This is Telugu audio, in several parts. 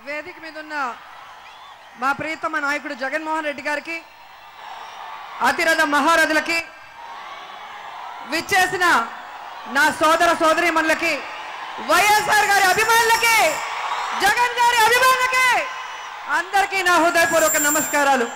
వేదిక మీద ఉన్న మా ప్రియతమ నాయకుడు జగన్మోహన్ రెడ్డి గారికి అతిరథ మహారథులకి విచ్చేసిన నా సోదర సోదరీమణులకి వైఎస్ఆర్ గారి అభిమానులకి జగన్ గారి అభిమానులకి అందరికీ నా హృదయపూర్వక నమస్కారాలు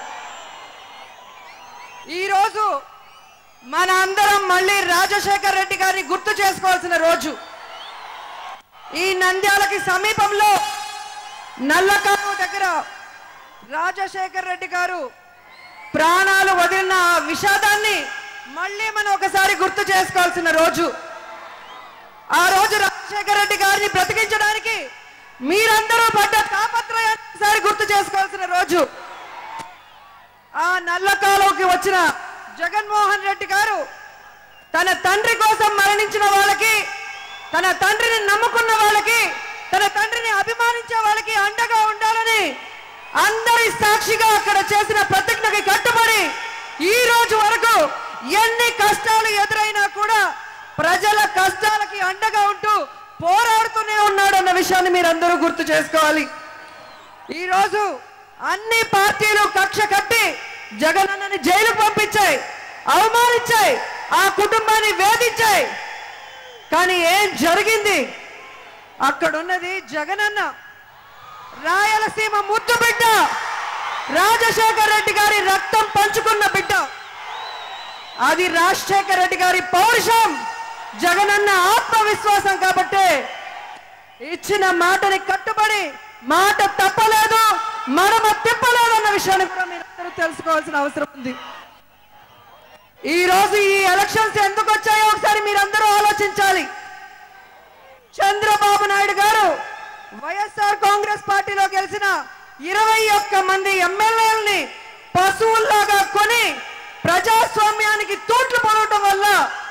ఈరోజు మన అందరం మళ్ళీ రాజశేఖర్ రెడ్డి గారిని గుర్తు చేసుకోవాల్సిన రోజు ఈ నంద్యాలకి సమీపంలో నల్లకాలువ దగ్గర రాజశేఖర్ రెడ్డి గారు ప్రాణాలు వదిలిన ఆ విషాదాన్ని మళ్ళీ మనం ఒకసారి గుర్తు చేసుకోవాల్సిన రోజు ఆ రోజు రాజశేఖర్ రెడ్డి గారిని బ్రతికించడానికి మీరందరూ పడ్డ తాపత్రయాన్ని ఒకసారి గుర్తు చేసుకోవాల్సిన రోజు ఆ నల్లకాలువకి వచ్చిన జగన్మోహన్ రెడ్డి గారు తన తండ్రి కోసం మరణించిన వాళ్ళకి తన తండ్రిని నమ్ముకున్న వాళ్ళకి తన తండ్రిని అభిమానించే వాళ్ళకి అండగా ఉండాలని అందరి సాక్షిగా అక్కడ చేసిన ప్రతిజ్ఞకి కట్టుబడి ఈ రోజు వరకు ఎన్ని కష్టాలు ఎదురైనా కూడా ప్రజల కష్టాలకి అండగా ఉంటూ పోరాడుతూనే ఉన్నాడు అన్న విషయాన్ని మీరందరూ గుర్తు చేసుకోవాలి ఈ రోజు అన్ని పార్టీలు కక్ష కట్టి జగనన్నని జైలుకు పంపించాయి అవమానించాయి ఆ కుటుంబాన్ని వేధించాయి కానీ ఏం జరిగింది అక్కడున్నది జగనన్న రాయలసీమ ముద్దు బిడ్డ రాజశేఖర్ రెడ్డి గారి రక్తం పంచుకున్న బిడ్డ అది రాజశేఖర్ రెడ్డి గారి పౌరుషం జగనన్న ఆత్మవిశ్వాసం కాబట్టే ఇచ్చిన మాటని కట్టుబడి మాట తప్పలేదు మడమ తిప్పలేదు అన్న విషయాన్ని కూడా మీరందరూ తెలుసుకోవాల్సిన అవసరం ఉంది ఈ రోజు ఈ ఎలక్షన్స్ ఎందుకు వచ్చాయో ఒకసారి మీరందరూ ఆలోచించాలి చంద్రబాబు నాయుడు గారు వైఎస్ఆర్ కాంగ్రెస్ పార్టీలో గెలిచిన ఇరవై ఒక్క మంది ఎమ్మెల్యేలని పశువుల్లాగా కొని ప్రజాస్వామ్యానికి తూట్లు పడటం వల్ల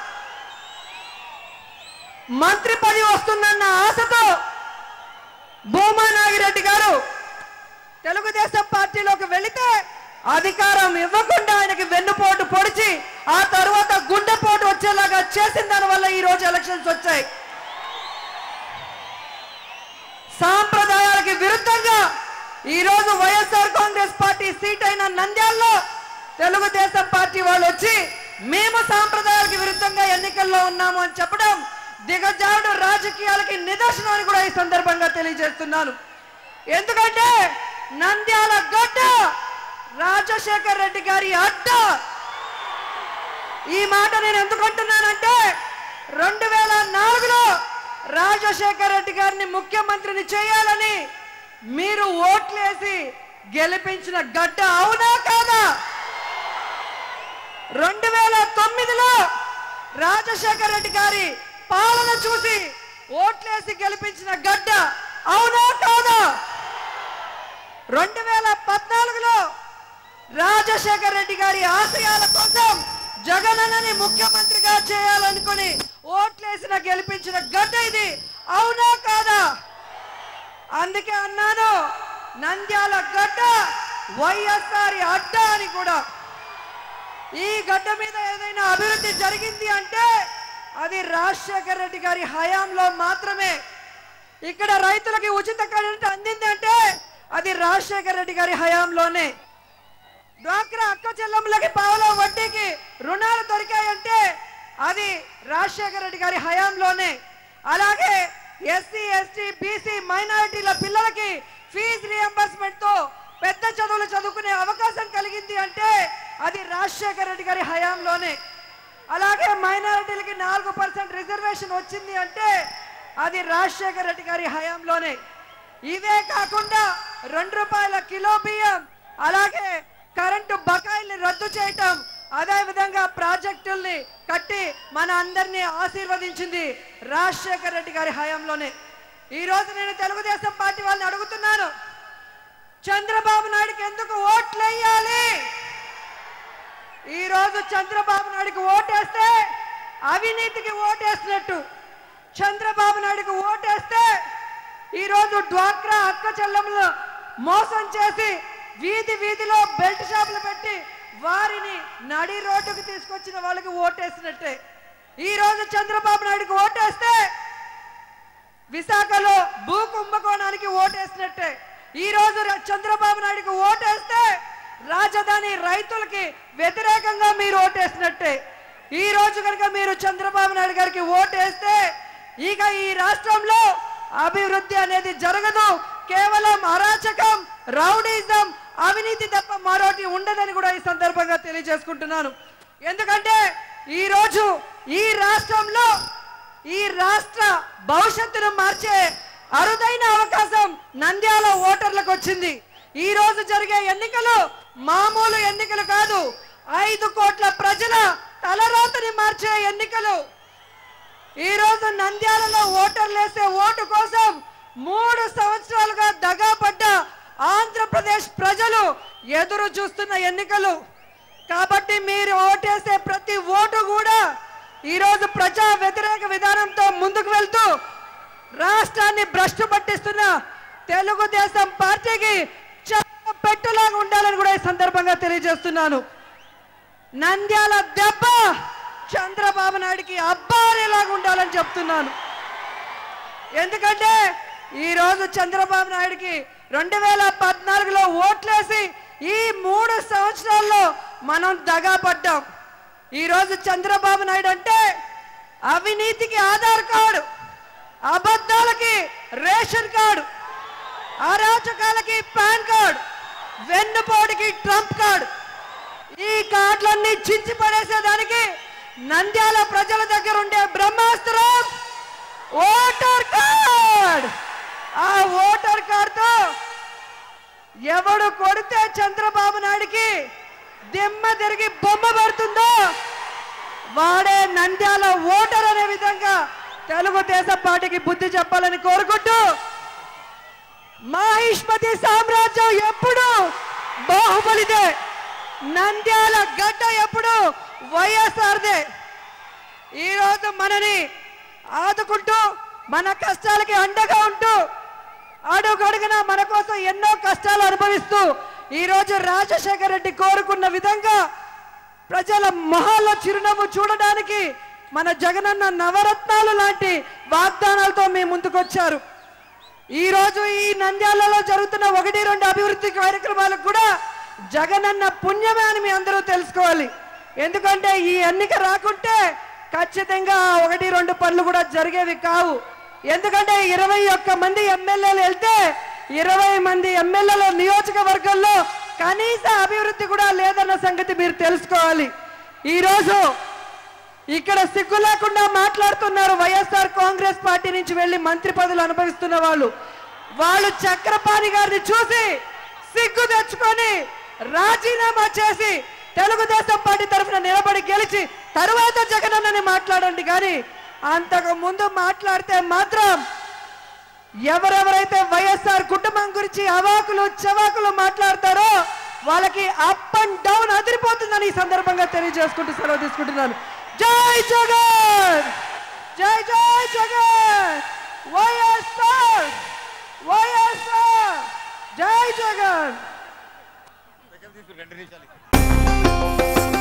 మంత్రి పదవి వస్తుందన్న ఆశతో భూమా నాగిరెడ్డి గారు తెలుగుదేశం పార్టీలోకి వెళితే అధికారం ఇవ్వకుండా ఆయనకి వెన్నుపోటు పొడిచి ఆ తర్వాత గుండెపోటు వచ్చేలాగా చేసిన దాని వల్ల ఈ రోజు ఎలక్షన్స్ వచ్చాయి సాంప్రదాయాలకి విరుద్ధంగా ఈ రోజు వైఎస్ఆర్ కాంగ్రెస్ పార్టీ సీట్ అయిన నంద్యాలలో తెలుగుదేశం పార్టీ వాళ్ళు వచ్చి మేము సాంప్రదాయాలకి విరుద్ధంగా ఎన్నికల్లో ఉన్నాము అని చెప్పడం దిగజాడు రాజకీయాలకి నిదర్శనం అని కూడా ఈ సందర్భంగా తెలియజేస్తున్నాను ఎందుకంటే నంద్యాల గడ్డ రాజశేఖర్ రెడ్డి గారి అడ్డ ఈ మాట నేను ఎందుకు అంటున్నానంటే రెండు వేల నాలుగులో రాజశేఖర్ రెడ్డి గారిని ముఖ్యమంత్రిని చేయాలని మీరు ఓట్లేసి గెలిపించిన గడ్డ అవునా కాదా రెండు వేల తొమ్మిదిలో రాజశేఖర్ రెడ్డి గారి పాలన చూసి ఓట్లేసి గెలిపించిన గడ్డ అవునా కాదా రెండు వేల పద్నాలుగులో రాజశేఖర్ రెడ్డి గారి ఆశయాల కోసం జగనన్నని ముఖ్యమంత్రిగా చేయాలనుకుని ఓట్లేసిన గెలిపించిన గడ్డ ఇది అవునా కాదా అందుకే అన్నాను నంద్యాల గడ్డ వైఎస్ఆర్ అడ్డ అని కూడా ఈ గడ్డ మీద ఏదైనా అభివృద్ధి జరిగింది అంటే అది రాజశేఖర్ రెడ్డి గారి హయాంలో మాత్రమే ఇక్కడ రైతులకి ఉచిత కరెంట్ అందింది అంటే అది రాజశేఖర్ రెడ్డి గారి హయాంలోనే డ్వాక్రా అక్క చెల్లెమ్మలకి పావలో వడ్డీకి రుణాలు దొరికాయంటే అది రాజశేఖర రెడ్డి గారి హయాంలోనే అలాగే ఎస్సీ ఎస్టీ బీసీ మైనారిటీల పిల్లలకి ఫీజు రియంబర్స్మెంట్ తో పెద్ద చదువులు చదువుకునే అవకాశం కలిగింది అంటే అది రాజశేఖర రెడ్డి గారి హయాంలోనే అలాగే మైనారిటీలకి నాలుగు పర్సెంట్ రిజర్వేషన్ వచ్చింది అంటే అది రాజశేఖర రెడ్డి గారి హయాంలోనే ఇవే కాకుండా రెండు రూపాయల కిలో బియ్యం అలాగే కరెంటు బకాయిల్ని రద్దు చేయటం అదే విధంగా ప్రాజెక్టుల్ని కట్టి మన అందరినీ ఆశీర్వదించింది రాజశేఖర్ రెడ్డి గారి హయాంలోనే ఈ రోజు నేను తెలుగుదేశం పార్టీ వాళ్ళని అడుగుతున్నాను చంద్రబాబు నాయుడుకి ఎందుకు ఓట్లు వేయాలి ఈ రోజు చంద్రబాబు నాయుడుకి ఓటేస్తే అవినీతికి ఓటేసినట్టు చంద్రబాబు నాయుడుకి ఓటేస్తే ఈ రోజు డ్వాక్రా అక్క చెల్లెములు మోసం చేసి వీధి వీధిలో బెల్ట్ షాపులు పెట్టి వారిని నడి రోడ్డుకు తీసుకొచ్చిన వాళ్ళకి ఓటేసినట్టే ఈ రోజు చంద్రబాబు నాయుడుకి ఓటేస్తే విశాఖలో భూ కుంభకోణానికి ఓటేసినట్టే ఈ రోజు ర- చంద్రబాబు నాయుడుకి ఓటేస్తే రాజధాని రైతులకి వ్యతిరేకంగా మీరు ఓటేసినట్టే ఈ రోజు కనుక మీరు చంద్రబాబు నాయుడు గారికి ఓటేస్తే ఇక ఈ రాష్ట్రంలో అభివృద్ధి అనేది జరగదు కేవలం అరాచకం రౌడీజం అవినీతి తప్ప మరోటి ఉండదని కూడా ఈ సందర్భంగా తెలియజేసుకుంటున్నాను ఎందుకంటే ఈ రోజు ఈ రాష్ట్రంలో ఈ రాష్ట్ర భవిష్యత్తును మార్చే అరుదైన అవకాశం నంద్యాల ఓటర్లకు వచ్చింది ఈ రోజు జరిగే ఎన్నికలు మామూలు ఎన్నికలు కాదు ఐదు కోట్ల ప్రజల తలరాతని మార్చే ఎన్నికలు ఈ రోజు నంద్యాలలో ఓటర్లు వేసే ఓటు కోసం మూడు సంవత్సరాలుగా దగాపడ్డ ఆంధ్రప్రదేశ్ ప్రజలు ఎదురు చూస్తున్న ఎన్నికలు కాబట్టి మీరు ఓటేసే ప్రతి ఓటు కూడా ఈరోజు ప్రజా వ్యతిరేక విధానంతో ముందుకు వెళ్తూ రాష్ట్రాన్ని భ్రష్టు పట్టిస్తున్న తెలుగుదేశం పార్టీకి చెత్త పెట్టులాగా ఉండాలని కూడా ఈ సందర్భంగా తెలియజేస్తున్నాను నంద్యాల దెబ్బ చంద్రబాబు నాయుడికి అబ్బారేలాగా ఉండాలని చెప్తున్నాను ఎందుకంటే ఈ రోజు చంద్రబాబు నాయుడికి రెండు వేల పద్నాలుగులో ఓట్లేసి ఈ మూడు సంవత్సరాల్లో మనం దగా పడ్డాం ఈ రోజు చంద్రబాబు నాయుడు అంటే అవినీతికి ఆధార్ కార్డు అబద్ధాలకి రేషన్ కార్డు అరాచకాలకి పాన్ కార్డు వెన్నుపోటుకి ట్రంప్ కార్డు ఈ కార్డులన్నీ చించి పడేసేదానికి నంద్యాల ప్రజల దగ్గర ఉండే బ్రహ్మాస్త్రం ఓటర్ కార్డ్ ఆ ఓటర్ కార్డుతో ఎవడు కొడితే చంద్రబాబు నాయుడికి దిమ్మ తిరిగి బొమ్మ పడుతుందో వాడే నంద్యాల ఓటర్ అనే విధంగా తెలుగుదేశం పార్టీకి బుద్ధి చెప్పాలని కోరుకుంటూ మహిష్మతి సామ్రాజ్యం ఎప్పుడు బాహుబలిదే నంద్యాల గడ్డ ఎప్పుడు వైఎస్ఆర్దే ఈరోజు మనని ఆదుకుంటూ మన కష్టాలకి అండగా ఉంటూ అడుగడుగున మన కోసం ఎన్నో కష్టాలు అనుభవిస్తూ ఈరోజు రాజశేఖర రెడ్డి కోరుకున్న విధంగా ప్రజల మొహాల్లో చిరునవ్వు చూడడానికి మన జగనన్న నవరత్నాలు లాంటి వాగ్దానాలతో మీ ముందుకొచ్చారు ఈ రోజు ఈ నంద్యాలలో జరుగుతున్న ఒకటి రెండు అభివృద్ధి కార్యక్రమాలకు కూడా జగనన్న పుణ్యమే అని మీ అందరూ తెలుసుకోవాలి ఎందుకంటే ఈ ఎన్నిక రాకుంటే ఖచ్చితంగా ఆ ఒకటి రెండు పనులు కూడా జరిగేవి కావు ఎందుకంటే ఇరవై ఒక్క మంది ఎమ్మెల్యేలు వెళ్తే ఇరవై మంది ఎమ్మెల్యేల నియోజకవర్గంలో కనీస అభివృద్ధి కూడా లేదన్న సంగతి మీరు తెలుసుకోవాలి ఈరోజు ఇక్కడ సిగ్గు లేకుండా మాట్లాడుతున్నారు వైఎస్ఆర్ కాంగ్రెస్ పార్టీ నుంచి వెళ్లి మంత్రి పదవులు అనుభవిస్తున్న వాళ్ళు వాళ్ళు చక్రపాణి గారిని చూసి సిగ్గు తెచ్చుకొని రాజీనామా చేసి తెలుగుదేశం పార్టీ తరఫున నిలబడి గెలిచి తరువాత జగనన్నని మాట్లాడండి కానీ అంతకు ముందు మాట్లాడితే మాత్రం ఎవరెవరైతే వైఎస్ఆర్ కుటుంబం గురించి అవాకులు చవాకులు మాట్లాడతారో వాళ్ళకి అప్ అండ్ డౌన్ అదిరిపోతుందని ఈ సందర్భంగా తెలియజేసుకుంటూ సెలవు తీసుకుంటున్నాను జై జగన్ జై జై జగన్ వైఎస్ఆర్ వైఎస్ఆర్ జై జగన్ రెండు నిమిషాలు